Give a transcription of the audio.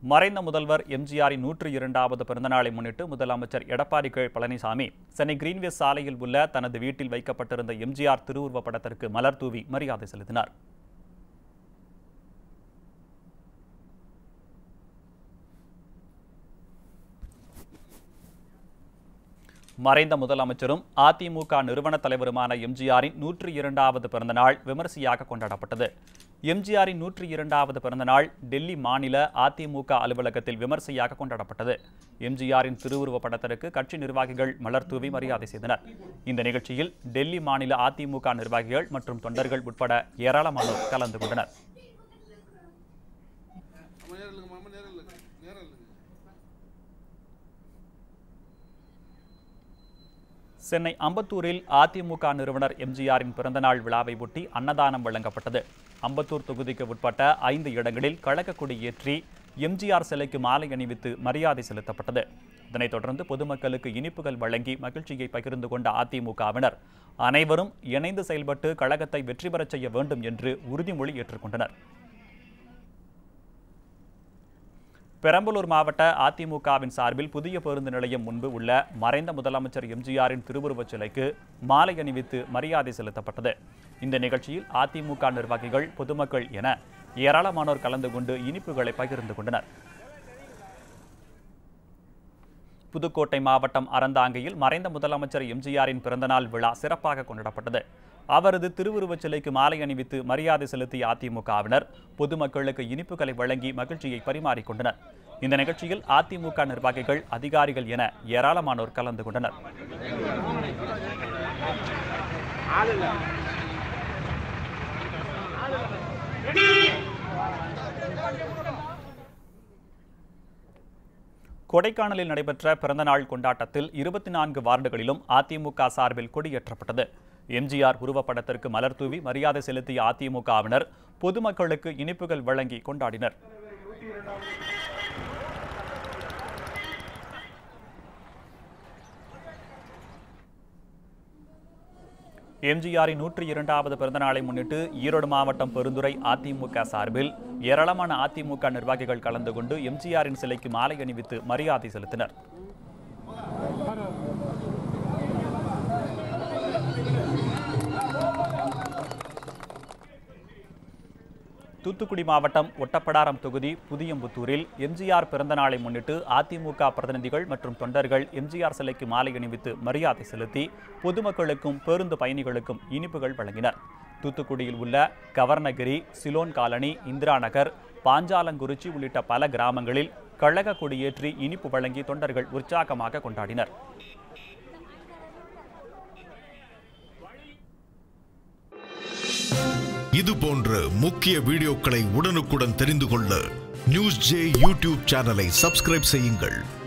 மறைந்த முதல்வர் எம்ஜிஆரின் நூற்று இரண்டாவது பிறந்தநாளை முன்னிட்டு முதலமைச்சர் எடப்பாடி கே பழனிசாமி சென்னை கிரீன்வேஸ் சாலையில் உள்ள தனது வீட்டில் வைக்கப்பட்டிருந்த எம்ஜிஆர் திருவுருவப் படத்திற்கு மலர் தூவி மரியாதை செலுத்தினார் மறைந்த முதலமைச்சரும் அதிமுக நிறுவன தலைவருமான எம்ஜிஆரின் நூற்றி இரண்டாவது பிறந்தநாள் விமரிசையாக கொண்டாடப்பட்டது எம்ஜிஆரின் நூற்றி இரண்டாவது பிறந்தநாள் டெல்லி மாநில அதிமுக அலுவலகத்தில் விமர்சையாக கொண்டாடப்பட்டது எம்ஜிஆரின் திருவுருவ படத்திற்கு கட்சி நிர்வாகிகள் மலர் தூவி மரியாதை செய்தனர் இந்த நிகழ்ச்சியில் டெல்லி மாநில அதிமுக நிர்வாகிகள் மற்றும் தொண்டர்கள் உட்பட ஏராளமானோர் கலந்து கொண்டனர் அம்மா நேரம் இல்லைங்கம்மா அம்மா நேரம் இல்லைங்க நேரம் இல்லைங்க சென்னை அம்பத்தூரில் அதிமுக நிறுவனர் எம்ஜிஆரின் பிறந்தநாள் விழாவை ஒட்டி அன்னதானம் வழங்கப்பட்டது அம்பத்தூர் தொகுதிக்கு உட்பட்ட ஐந்து இடங்களில் கழகக் கொடி ஏற்றி எம்ஜிஆர் சிலைக்கு மாலை அணிவித்து மரியாதை செலுத்தப்பட்டது இதனைத் தொடர்ந்து பொதுமக்களுக்கு இனிப்புகள் வழங்கி மகிழ்ச்சியை பகிர்ந்து கொண்ட அதிமுகவினர் அனைவரும் இணைந்து செயல்பட்டு கழகத்தை வெற்றி பெறச் செய்ய வேண்டும் என்று உறுதிமொழி ஏற்றுக்கொண்டனர் பெரம்பலூர் மாவட்ட அதிமுகவின் சார்பில் புதிய பேருந்து நிலையம் முன்பு உள்ள மறைந்த முதலமைச்சர் எம்ஜிஆரின் திருவுருவச் சிலைக்கு மாலை அணிவித்து மரியாதை செலுத்தப்பட்டது இந்த நிகழ்ச்சியில் அதிமுக நிர்வாகிகள் பொதுமக்கள் என ஏராளமானோர் கலந்து கொண்டு இனிப்புகளை பகிர்ந்து கொண்டனர் புதுக்கோட்டை மாவட்டம் அறந்தாங்கியில் மறைந்த முதலமைச்சர் எம்ஜிஆரின் பிறந்தநாள் விழா சிறப்பாக கொண்டாடப்பட்டது அவரது திருவுருவச் சிலைக்கு மாலை அணிவித்து மரியாதை செலுத்திய அதிமுகவினர் பொதுமக்களுக்கு இனிப்புகளை வழங்கி மகிழ்ச்சியை பரிமாறிக்கொண்டனர் இந்த நிகழ்ச்சியில் அதிமுக நிர்வாகிகள் அதிகாரிகள் என ஏராளமானோர் கலந்து கொண்டனர் கொடைக்கானலில் நடைபெற்ற பிறந்தநாள் கொண்டாட்டத்தில் இருபத்தி நான்கு வார்டுகளிலும் அதிமுக சார்பில் கொடியேற்றப்பட்டது எம்ஜிஆர் உருவப்படத்திற்கு மலர் தூவி மரியாதை செலுத்திய அதிமுகவினர் பொதுமக்களுக்கு இனிப்புகள் வழங்கி கொண்டாடினர் எம்ஜிஆரின் நூற்றி இரண்டாவது பிறந்தநாளை முன்னிட்டு ஈரோடு மாவட்டம் பெருந்துறை அதிமுக சார்பில் ஏராளமான அதிமுக நிர்வாகிகள் கலந்து கொண்டு எம்ஜிஆரின் சிலைக்கு மாலை அணிவித்து மரியாதை செலுத்தினர் தூத்துக்குடி மாவட்டம் ஒட்டப்படாரம் தொகுதி புதியம்புத்தூரில் எம்ஜிஆர் பிறந்த நாளை முன்னிட்டு அதிமுக பிரதிநிதிகள் மற்றும் தொண்டர்கள் எம்ஜிஆர் சிலைக்கு மாலை அணிவித்து மரியாதை செலுத்தி பொதுமக்களுக்கும் பேருந்து பயணிகளுக்கும் இனிப்புகள் வழங்கினர் தூத்துக்குடியில் உள்ள கவர்னகிரி சிலோன் காலனி இந்திரா நகர் பாஞ்சாலங்குறிச்சி உள்ளிட்ட பல கிராமங்களில் கழக கொடியேற்றி இனிப்பு வழங்கி தொண்டர்கள் உற்சாகமாக கொண்டாடினர் இது போன்ற முக்கிய வீடியோக்களை உடனுக்குடன் தெரிந்து கொள்ள நியூஸ் ஜே யூடியூப் சேனலை சப்ஸ்கிரைப் செய்யுங்கள்